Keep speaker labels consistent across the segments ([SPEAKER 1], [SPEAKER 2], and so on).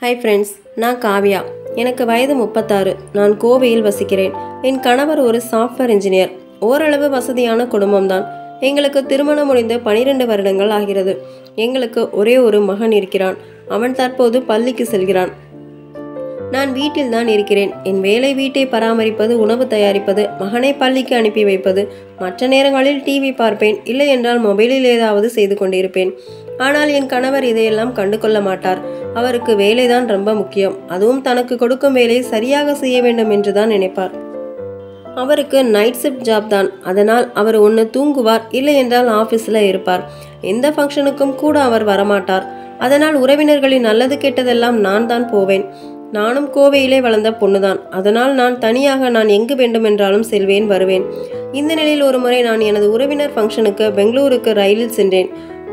[SPEAKER 1] hi friends நான் காவ்யா எனக்கு வயது முப்பத்தாறு நான் கோவையில் வசிக்கிறேன் என் கணவர் ஒரு சாஃப்ட்வேர் இன்ஜினியர் ஓரளவு வசதியான குடும்பம்தான் எங்களுக்கு திருமணம் முடிந்து பனிரெண்டு வருடங்கள் ஆகிறது எங்களுக்கு ஒரே ஒரு மகன் இருக்கிறான் அவன் தற்போது பள்ளிக்கு செல்கிறான் நான் வீட்டில் தான் இருக்கிறேன் என் வேலை வீட்டை பராமரிப்பது உணவு தயாரிப்பது மகனை பள்ளிக்கு அனுப்பி வைப்பது மற்ற நேரங்களில் டிவி பார்ப்பேன் இல்லை என்றால் மொபைலில் ஏதாவது செய்து கொண்டிருப்பேன் ஆனால் என் கணவர் இதையெல்லாம் கண்டு கொள்ள மாட்டார் அவருக்கு வேலைதான் ரொம்ப முக்கியம் அதுவும் தனக்கு கொடுக்கும் வேலையை சரியாக செய்ய வேண்டும் என்று தான் நினைப்பார் அவருக்கு நைட் ஷிஃப்ட் ஜாப் தான் அதனால் அவர் ஒன்று தூங்குவார் இல்லை என்றால் ஆஃபீஸில் இருப்பார் எந்த ஃபங்க்ஷனுக்கும் கூட அவர் வரமாட்டார் அதனால் உறவினர்களின் நல்லது கெட்டதெல்லாம் நான் தான் போவேன் நானும் கோவையிலே வளர்ந்த பொண்ணுதான் அதனால் நான் தனியாக நான் எங்கு வேண்டுமென்றாலும் செல்வேன் வருவேன் இந்த நிலையில் ஒரு முறை நான் எனது உறவினர் ஃபங்க்ஷனுக்கு பெங்களூருக்கு ரயிலில் சென்றேன்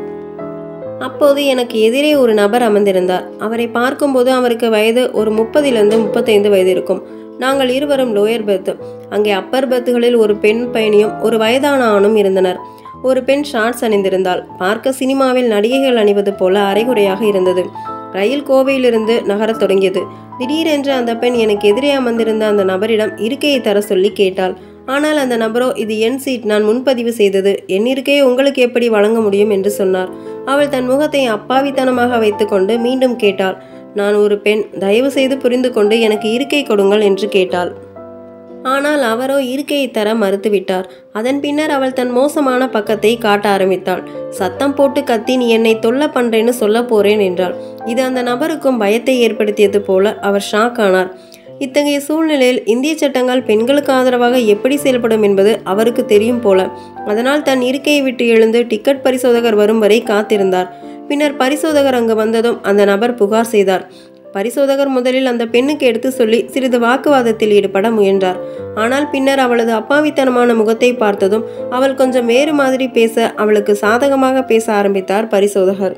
[SPEAKER 1] அப்போது எனக்கு எதிரே ஒரு நபர் அமர்ந்திருந்தார் அவரை பார்க்கும்போது அவருக்கு வயது ஒரு முப்பதிலிருந்து முப்பத்தைந்து வயது இருக்கும் நாங்கள் இருவரும் லோயர் பெர்த் அங்கே அப்பர் பெர்த்துகளில் ஒரு பெண் பயணியும் ஒரு வயதான ஆணும் இருந்தனர் ஒரு பெண் ஷார்ட்ஸ் அணிந்திருந்தாள் பார்க்க சினிமாவில் நடிகைகள் அணிவது போல அரைகுறையாக இருந்தது ரயில் கோவையிலிருந்து நகரத் தொடங்கியது திடீரென்று அந்த பெண் எனக்கு எதிரே அமர்ந்திருந்த அந்த நபரிடம் இருக்கையை தர சொல்லி கேட்டாள் ஆனால் அந்த நபரோ இது என் சீட் நான் முன்பதிவு செய்தது என் இருக்கையை உங்களுக்கு எப்படி வழங்க முடியும் என்று சொன்னார் அவள் தன் முகத்தை அப்பாவித்தனமாக வைத்துக்கொண்டு மீண்டும் கேட்டாள் நான் ஒரு பெண் தயவு செய்து புரிந்து கொண்டு எனக்கு இருக்கை கொடுங்கள் என்று கேட்டாள் ஆனால் அவரோ இருக்கையை தர மறுத்துவிட்டார் அதன் பின்னர் அவள் தன் மோசமான பக்கத்தை காட்ட ஆரம்பித்தாள் சத்தம் போட்டு கத்தி நீ என்னை தொல்லை பண்றேன்னு சொல்ல போறேன் என்றாள் இது அந்த நபருக்கும் பயத்தை ஏற்படுத்தியது போல அவர் ஷாக் ஆனார் இத்தகைய சூழ்நிலையில் இந்திய சட்டங்கள் பெண்களுக்கு ஆதரவாக எப்படி செயல்படும் என்பது அவருக்கு தெரியும் போல அதனால் தன் இருக்கையை விட்டு எழுந்து டிக்கெட் பரிசோதகர் வரும் வரை காத்திருந்தார் பின்னர் பரிசோதகர் அங்கு வந்ததும் அந்த நபர் புகார் செய்தார் பரிசோதகர் முதலில் அந்த பெண்ணுக்கு எடுத்து சொல்லி சிறிது வாக்குவாதத்தில் ஈடுபட முயன்றார் ஆனால் பின்னர் அவளது அப்பாவித்தனமான முகத்தை பார்த்ததும் அவள் கொஞ்சம் வேறு மாதிரி பேச அவளுக்கு சாதகமாக பேச ஆரம்பித்தார் பரிசோதகர்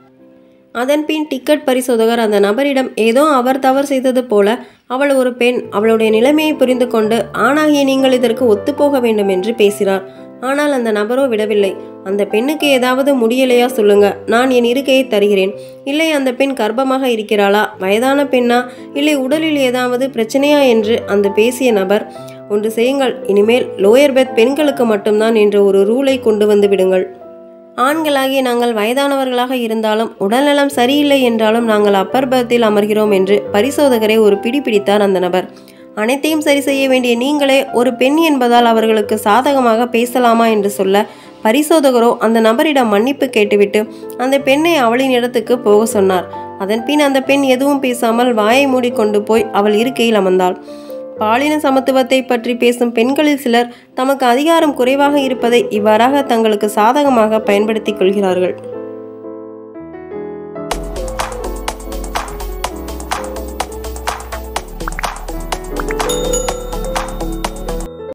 [SPEAKER 1] அதன்பின் டிக்கெட் பரிசோதகர் அந்த நபரிடம் ஏதோ அவர் தவறு செய்தது போல அவள் ஒரு பெண் அவளுடைய நிலைமையை புரிந்து கொண்டு ஆணாகிய நீங்கள் இதற்கு ஒத்துப்போக வேண்டும் என்று பேசினார் ஆனால் அந்த நபரோ விடவில்லை அந்த பெண்ணுக்கு ஏதாவது முடியலையா சொல்லுங்க நான் என் இருக்கையை தருகிறேன் இல்லை அந்த பெண் கர்ப்பமாக இருக்கிறாளா வயதான பெண்ணா இல்லை உடலில் ஏதாவது பிரச்சனையா என்று அந்த பேசிய நபர் ஒன்று செய்யுங்கள் இனிமேல் லோயர் பெத் பெண்களுக்கு மட்டும்தான் என்ற ஒரு ரூலை கொண்டு வந்து விடுங்கள் ஆண்களாகிய நாங்கள் வயதானவர்களாக இருந்தாலும் உடல்நலம் சரியில்லை என்றாலும் நாங்கள் அப்பர் பர்த்தில் அமர்கிறோம் என்று பரிசோதகரை ஒரு பிடி பிடித்தார் அந்த நபர் அனைத்தையும் சரி செய்ய வேண்டிய நீங்களே ஒரு பெண் என்பதால் அவர்களுக்கு சாதகமாக பேசலாமா என்று சொல்ல பரிசோதகரோ அந்த நபரிடம் மன்னிப்பு கேட்டுவிட்டு அந்த பெண்ணை அவளின் இடத்துக்கு போக சொன்னார் அதன் பின் அந்த பெண் எதுவும் பேசாமல் வாயை மூடிக்கொண்டு போய் அவள் இருக்கையில் அமர்ந்தாள் பாலின சமத்துவத்தை பற்றி பேசும் பெண்களில் சிலர் தமக்கு அதிகாரம் குறைவாக இருப்பதை இவ்வாறாக தங்களுக்கு சாதகமாக பயன்படுத்திக் கொள்கிறார்கள்